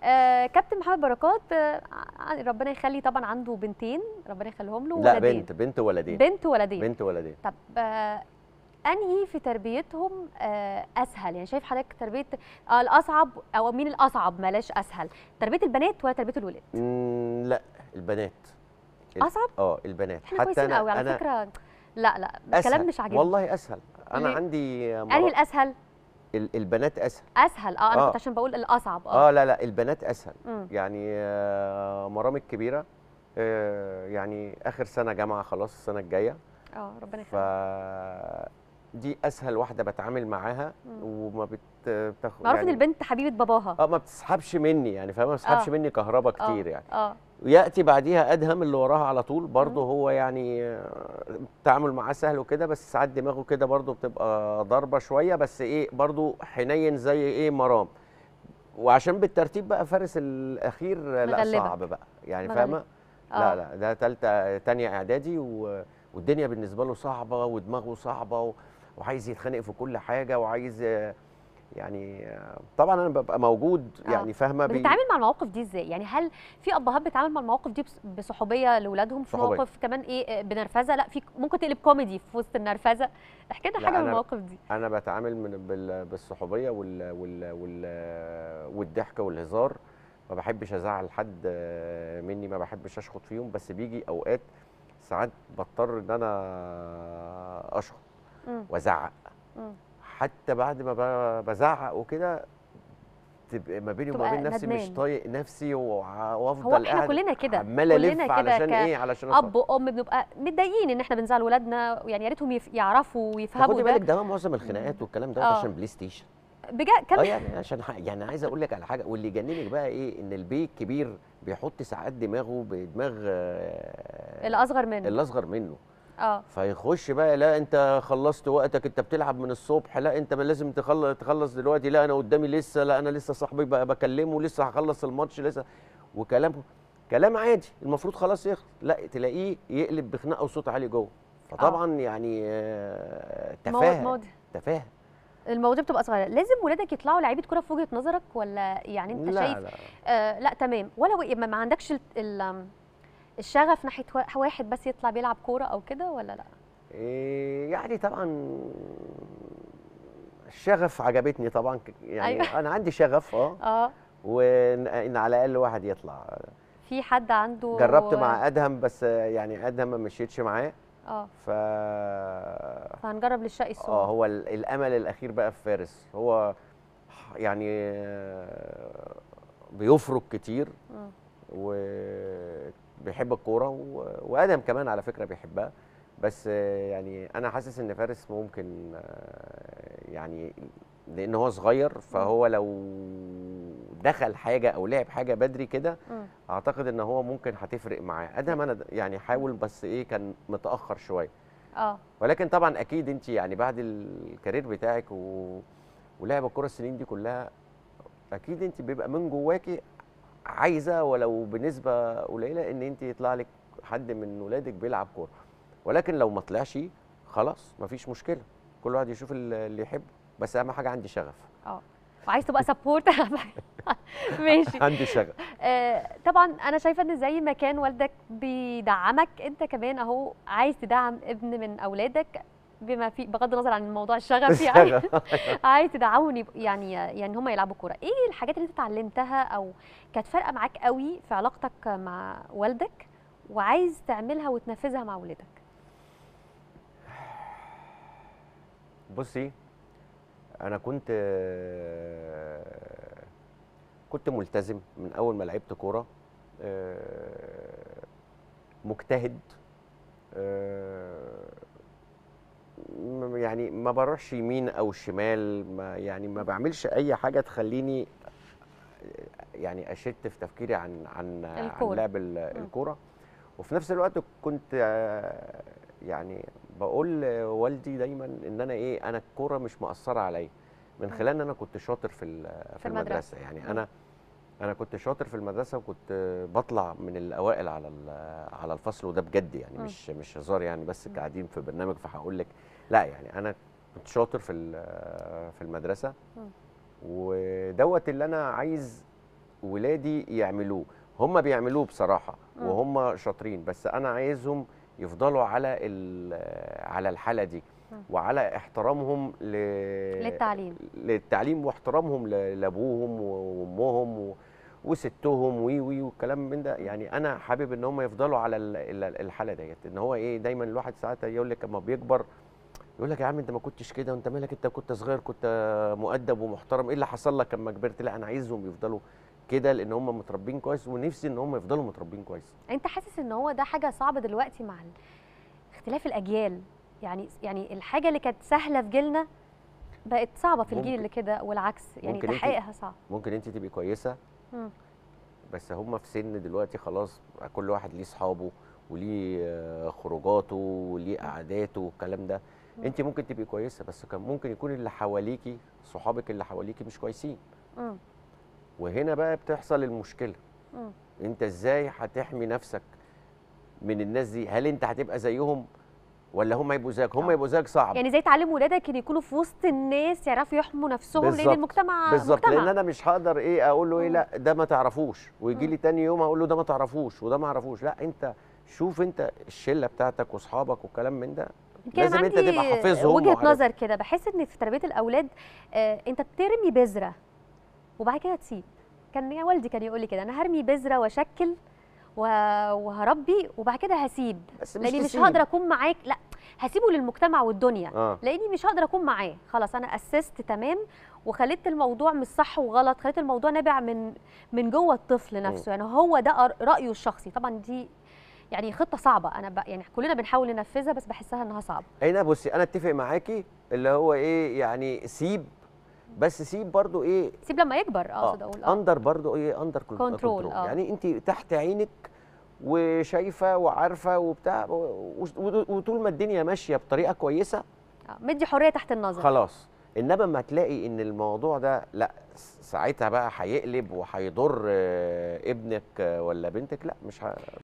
آه كابتن محمد بركات آه ع- ربنا يخلي طبعا عنده بنتين ربنا يخليهم له لا ولدين بنت بنت ولدين بنت وولدين بنت ولدين طب آه انهي في تربيتهم آه اسهل يعني شايف حضرتك تربيه آه الاصعب او مين الاصعب بلاش اسهل تربيه البنات ولا تربيه الولاد مم، لا البنات ال- اصعب اه البنات احنا كويسين قوي على انا فكره لا لا أسهل. الكلام مش عاجبني والله اسهل انا ليه؟ عندي انهي مرا... الاسهل ال- البنات اسهل اسهل اه انا آه. كنت عشان بقول الاصعب اه, اه لا لا البنات اسهل مم. يعني آه، مرام الكبيره آه، يعني اخر سنه جامعه خلاص السنه الجايه اه ربنا ف يخليك دي اسهل واحده بتعامل معاها مم. وما بت بتاخد معروف ان البنت حبيبه باباها اه ما بتسحبش مني يعني فاهمه ما بتسحبش آه. مني كهرباء آه، كتير يعني اه وياتي بعديها ادهم اللي وراها على طول برضه مم. هو يعني آه، التعامل معاه سهل وكده بس ساعات دماغه كده برضه بتبقى ضاربه شويه بس ايه برضه حنين زي ايه مرام وعشان بالترتيب بقى فارس الاخير لا مغلبك. صعب بقى يعني مغلب. فاهمه آه. لا لا ده تالتة تانية اعدادي و... والدنيا بالنسبه له صعبه ودماغه صعبه و... وعايز يتخانق في كل حاجه وعايز آه، يعني آه، طبعا انا ببقى موجود آه. يعني فاهمه بي- بتتعامل مع المواقف دي ازاي يعني هل في ابهات بتتعامل مع المواقف دي بس- بصحوبيه لاولادهم في صحوبية. مواقف كمان ايه آه، بنرفزه لا في ممكن تقلب كوميدي في وسط النرفزه احكي لنا لا، حاجه من أنا- المواقف دي انا بتعامل من بال... بالصحوبيه وال... وال... وال... والضحك والهزار ما بحبش ازعل حد آه، مني ما بحبش اشخط فيهم بس بيجي اوقات ساعات بضطر ان انا اشخط مم. وازعق مم. حتى بعد ما ب- بزعق وكده تبقى ما بيني وما تبقى بين نفسي مش ندمان. طايق نفسي وع- وافضل هو احنا قاعد كلنا كده عمال الف كلنا كده علشان ك- ايه علشان أصل. اب وام بنبقى متضايقين ان احنا بنزعل ولادنا يعني يا ريتهم يف- يعرفوا ويفهموا خدي بالك ده ده معظم الخناقات والكلام ده آه. عشان بلاي ستيشن بجد اه كمان يعني عشان ح- يعني عايز اقول لك على حاجه واللي يجننك بقى ايه ان البي الكبير بيحط ساعات دماغه بدماغ آه، الاصغر منه اللي اصغر منه اه فيخش بقى لا انت خلصت وقتك انت بتلعب من الصبح لا انت ما لازم تخلص تخلص دلوقتي لا انا قدامي لسه لا انا لسه صاحبي بقى بكلمه لسه هخلص الماتش لسه وكلام كلام عادي المفروض خلاص يخلص لا تلاقيه يقلب بخناقه وصوت عالي جوه فطبعا يعني آه، مو- تفاهه مو- تفاهه المواضيع بتبقى صغيره لازم ولادك يطلعوا لعيبه كوره في وجهه نظرك ولا يعني انت لا شايف لا آه لا تمام ولو ما ما عندكش ال- ال- الشغف ناحيه وا- واحد بس يطلع بيلعب كوره او كده ولا لا إيه يعني طبعا الشغف عجبتني طبعا ك- يعني أيوة. أيوة. انا عندي شغف اه اه وان إن على الاقل واحد يطلع في حد عنده جربت مع ادهم بس يعني ادهم ما مشيتش معاه اه ف فهنجرب للشقي السوري اه هو ال- الامل الاخير بقى في فارس هو يعني آه، بيفرق كتير مم. وبيحب الكوره و- وادم كمان على فكره بيحبها بس آه، يعني انا حاسس ان فارس ممكن آه، يعني لان هو صغير فهو لو دخل حاجه او لعب حاجه بدري كده مم. اعتقد ان هو ممكن هتفرق معاه ادهم انا د- يعني حاول بس ايه كان متاخر شويه اه ولكن طبعا اكيد انت يعني بعد الكارير بتاعك و... ولعب الكره السنين دي كلها اكيد انت بيبقى من جواكي عايزه ولو بنسبه قليله ان انت يطلع لك حد من ولادك بيلعب كوره ولكن لو ما طلعش خلاص مفيش مشكله كل واحد يشوف ال- اللي يحبه بس اهم حاجه عندي شغف اه وعايز تبقى سبورت ماشي عندي شغف آه طبعا انا شايفه ان زي ما كان والدك بيدعمك انت كمان اهو عايز تدعم ابن من اولادك بما في بغض النظر عن موضوع الشغف يعني عايز تدعمهم يبقوا- يعني يعني هم يلعبوا كوره ايه الحاجات اللي انت اتعلمتها او كانت فارقه معاك قوي في علاقتك مع والدك وعايز تعملها وتنفذها مع ولادك بصي انا كنت كنت ملتزم من اول ما لعبت كوره آه، مجتهد آه، م- يعني ما بروحش يمين او شمال ما يعني ما بعملش اي حاجه تخليني يعني اشت في تفكيري عن عن الكورة. عن لعب ال- الكوره وفي نفس الوقت كنت آه، يعني بقول لوالدي دايما ان انا ايه انا الكوره مش مأثره عليا من خلال ان انا كنت شاطر في ال- في المدرسة. المدرسه يعني مم. انا انا كنت شاطر في المدرسه وكنت بطلع من الاوائل على ال- على الفصل وده بجد يعني مم. مش مش هزار يعني بس مم. قاعدين في برنامج فهقول لك لا يعني انا كنت شاطر في ال- في المدرسه مم. ودوت اللي انا عايز ولادي يعملوه هم بيعملوه بصراحه مم. وهم شاطرين بس انا عايزهم يفضلوا على ال- على الحاله دي مم. وعلى احترامهم ل... للتعليم للتعليم واحترامهم ل- لابوهم وامهم و... وستهم وي وي والكلام من ده يعني انا حابب ان هم يفضلوا على ال- ال- الحاله ديت ان هو ايه دايما الواحد ساعات يقول لك اما بيكبر يقول لك يا عم انت ما كنتش كده وانت مالك انت كنت صغير كنت مؤدب ومحترم ايه اللي حصل لك لما كبرت لا انا عايزهم يفضلوا كده لان هم متربين كويس ونفسي ان هم يفضلوا متربين كويس انت حاسس ان هو ده حاجه صعبه دلوقتي مع ال- اختلاف الاجيال يعني يعني الحاجه اللي كانت سهله في جيلنا بقت صعبه في الجيل ممكن- اللي كده والعكس يعني ممكن انت- تحقيقها صعب ممكن انت تبقي كويسه مم. بس هم في سن دلوقتي خلاص كل واحد ليه اصحابه وليه آه، خروجاته وليه قعداته والكلام ده مم. انت ممكن تبقي كويسه بس كان ممكن يكون اللي حواليكي صحابك اللي حواليكي مش كويسين مم. وهنا بقى بتحصل المشكله مم. انت ازاي هتحمي نفسك من الناس دي هل انت هتبقى زيهم ولا هم يبقوا زيك هم آه. يبقوا زيك صعب يعني زي تعلم ولادك ان يكونوا في وسط الناس يعرفوا يحموا نفسهم لان بالظبط. المجتمع بالظبط مجتمع. لان انا مش هقدر ايه اقول له ايه مم. لا ده ما تعرفوش ويجي مم. لي تاني يوم اقول له ده ما تعرفوش وده ما اعرفوش لا انت شوف انت الشله بتاعتك واصحابك والكلام من ده يمكن أنا لازم انت عندي تبقى حافظهم وجهه وعارف. نظر كده بحس ان في تربيه الاولاد آه انت بترمي بذره وبعد كده تسيب كان يا والدي كان يقول لي كده انا هرمي بذره واشكل و- وهربي وبعد كده هسيب بس مش لاني مش تسيب. هقدر اكون معاك لا هسيبه للمجتمع والدنيا اه لاني مش هقدر اكون معاه خلاص انا اسست تمام وخليت الموضوع مش صح وغلط خليت الموضوع نابع من من جوه الطفل نفسه يعني هو ده أر- رايه الشخصي طبعا دي يعني خطه صعبه انا ب... يعني كلنا بنحاول ننفذها بس بحسها انها صعبه هنا بصي انا اتفق معاكي اللي هو ايه يعني سيب بس سيب برضو ايه سيب لما يكبر اقصد اقول اه اندر برضو ايه اندر كنترول، آه. يعني انت تحت عينك وشايفه وعارفه وبتاع و- و- وطول ما الدنيا ماشيه بطريقه كويسه آه، مدي حريه تحت النظر خلاص انما ما تلاقي ان الموضوع ده لا س- ساعتها بقى هيقلب وهيضر آه، ابنك آه، ولا بنتك لا مش ه...